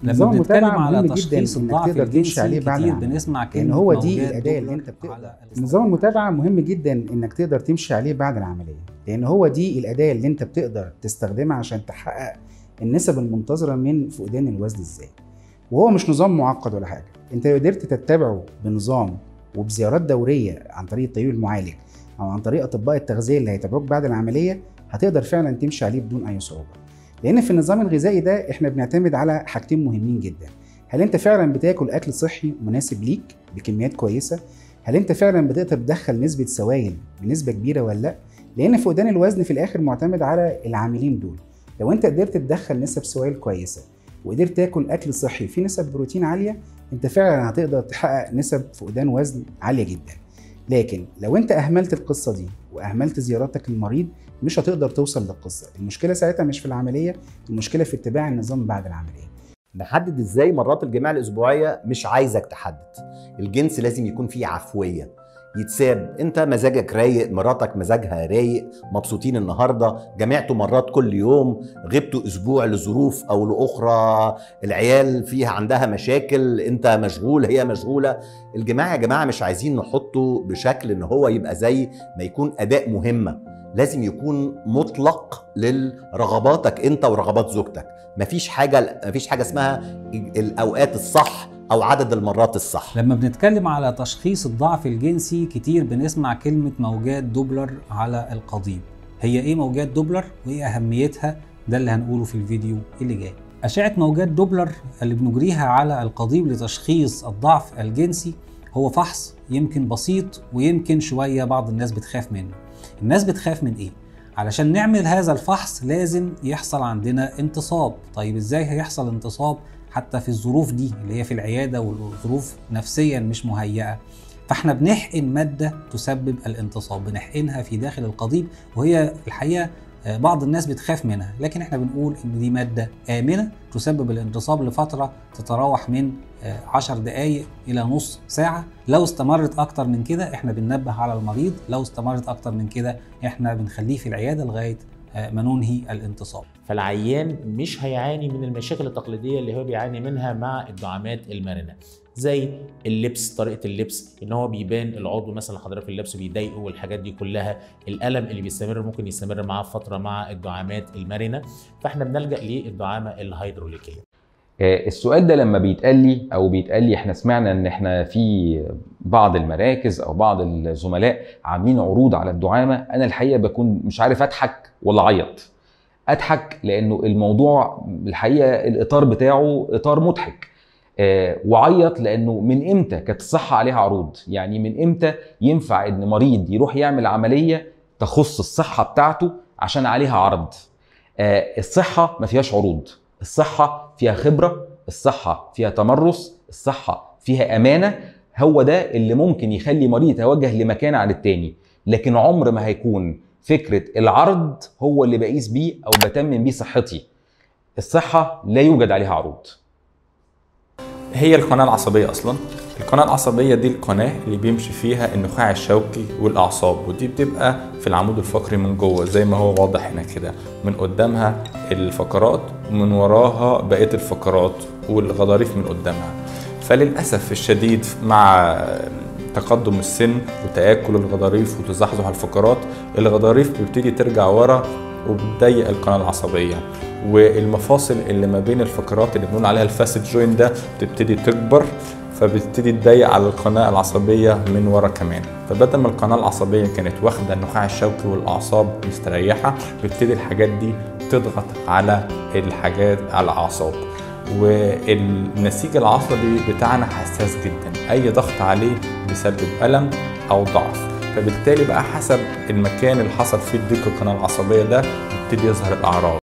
لما نظام بنتكلم المتابعة على مهم جداً تشخيص إنك الضعف تقدر تمشي عليه الجنسي بعد كتير العمل. بنسمع لان كلمة هو دي موجات الاداه اللي دولار انت بتقدر على نظام المتابعه مهم جدا انك تقدر تمشي عليه بعد العمليه لان هو دي الاداه اللي انت بتقدر تستخدمها عشان تحقق النسب المنتظره من فقدان الوزن ازاي وهو مش نظام معقد ولا حاجه انت لو قدرت تتبعه بنظام وبزيارات دوريه عن طريق الطبيب المعالج او عن طريق اطباء التغذيه اللي هيتابعوك بعد العمليه هتقدر فعلا تمشي عليه بدون اي صعوبه لان في النظام الغذائي ده احنا بنعتمد على حاجتين مهمين جدا هل انت فعلا بتاكل اكل صحي مناسب ليك بكميات كويسه هل انت فعلا بتقدر تدخل نسبه سوائل بنسبه كبيره ولا لا لان فقدان الوزن في الاخر معتمد على العاملين دول لو انت قدرت تدخل نسب سوائل كويسه وقدرت تاكل اكل صحي فيه نسب بروتين عاليه انت فعلا هتقدر تحقق نسب فقدان وزن عاليه جدا لكن لو انت اهملت القصه دي واهملت زياراتك للمريض مش هتقدر توصل للقصه المشكله ساعتها مش في العمليه المشكله في اتباع النظام بعد العمليه نحدد ازاي مرات الجماع الاسبوعيه مش عايزك تحدد الجنس لازم يكون فيه عفويه يتساب انت مزاجك رايق مراتك مزاجها رايق مبسوطين النهارده جمعتوا مرات كل يوم غبتوا اسبوع لظروف او لاخرى العيال فيها عندها مشاكل انت مشغول هي مشغوله الجماع يا جماعه مش عايزين نحطه بشكل ان هو يبقى زي ما يكون اداء مهمه لازم يكون مطلق لرغباتك انت ورغبات زوجتك مفيش حاجه مفيش حاجه اسمها الاوقات الصح او عدد المرات الصح لما بنتكلم على تشخيص الضعف الجنسي كتير بنسمع كلمة موجات دوبلر على القضيب هي ايه موجات دوبلر وايه اهميتها ده اللي هنقوله في الفيديو اللي جاي أشعة موجات دوبلر اللي بنجريها على القضيب لتشخيص الضعف الجنسي هو فحص يمكن بسيط ويمكن شوية بعض الناس بتخاف منه الناس بتخاف من ايه؟ علشان نعمل هذا الفحص لازم يحصل عندنا انتصاب طيب ازاي هيحصل انتصاب حتى في الظروف دي اللي هي في العياده والظروف نفسيا مش مهيئه فاحنا بنحقن ماده تسبب الانتصاب بنحقنها في داخل القضيب وهي الحقيقه بعض الناس بتخاف منها لكن احنا بنقول ان دي ماده امنه تسبب الانتصاب لفتره تتراوح من 10 دقائق الى نص ساعه لو استمرت اكتر من كده احنا بننبه على المريض لو استمرت اكتر من كده احنا بنخليه في العياده لغايه ما ننهي الانتصاب فالعيان مش هيعاني من المشاكل التقليديه اللي هو بيعاني منها مع الدعامات المرنه زي اللبس طريقه اللبس ان هو بيبان العضو مثلا حضرتك اللبس بيضايقه والحاجات دي كلها الالم اللي بيستمر ممكن يستمر معاه فتره مع الدعامات المرنه فاحنا بنلجا للدعامه الهيدروليكيه السؤال ده لما بيتقال لي او بيتقال لي احنا سمعنا ان احنا في بعض المراكز او بعض الزملاء عاملين عروض على الدعامه انا الحقيقه بكون مش عارف اضحك ولا اعيط اضحك لانه الموضوع الحقيقه الاطار بتاعه اطار مضحك أه وعيط لانه من امتى كانت الصحه عليها عروض يعني من امتى ينفع ان مريض يروح يعمل عمليه تخص الصحه بتاعته عشان عليها عرض أه الصحه ما فيهاش عروض الصحه فيها خبره الصحه فيها تمرس الصحه فيها امانه هو ده اللي ممكن يخلي مريض يتوجه لمكان عن التاني لكن عمر ما هيكون فكره العرض هو اللي بقيس بيه او بتمم بيه صحتي الصحه لا يوجد عليها عروض هي القناة العصبية أصلا القناة العصبية دي القناة اللي بيمشي فيها النخاع الشوكي والأعصاب ودي بتبقى في العمود الفقري من جوه زي ما هو واضح هنا كده من قدامها الفقرات ومن وراها بقية الفقرات والغضاريف من قدامها فللأسف الشديد مع تقدم السن وتآكل الغضاريف وتزحزح الفقرات الغضاريف بتبتدي ترجع ورا وبتضيق القناة العصبية والمفاصل اللي ما بين الفقرات اللي بنقول عليها الفاسد جوين ده بتبتدي تكبر فبتبتدي تضيق على القناة العصبية من ورا كمان فبدل ما القناة العصبية كانت واخدة النخاع الشوكي والأعصاب مستريحة بتبتدي الحاجات دي تضغط على الحاجات على الأعصاب والنسيج العصبي بتاعنا حساس جدا أي ضغط عليه بيسبب ألم أو ضعف فبالتالي بقى حسب المكان اللي حصل فيه ضيق القناة العصبية ده بيبتدي يظهر الأعراض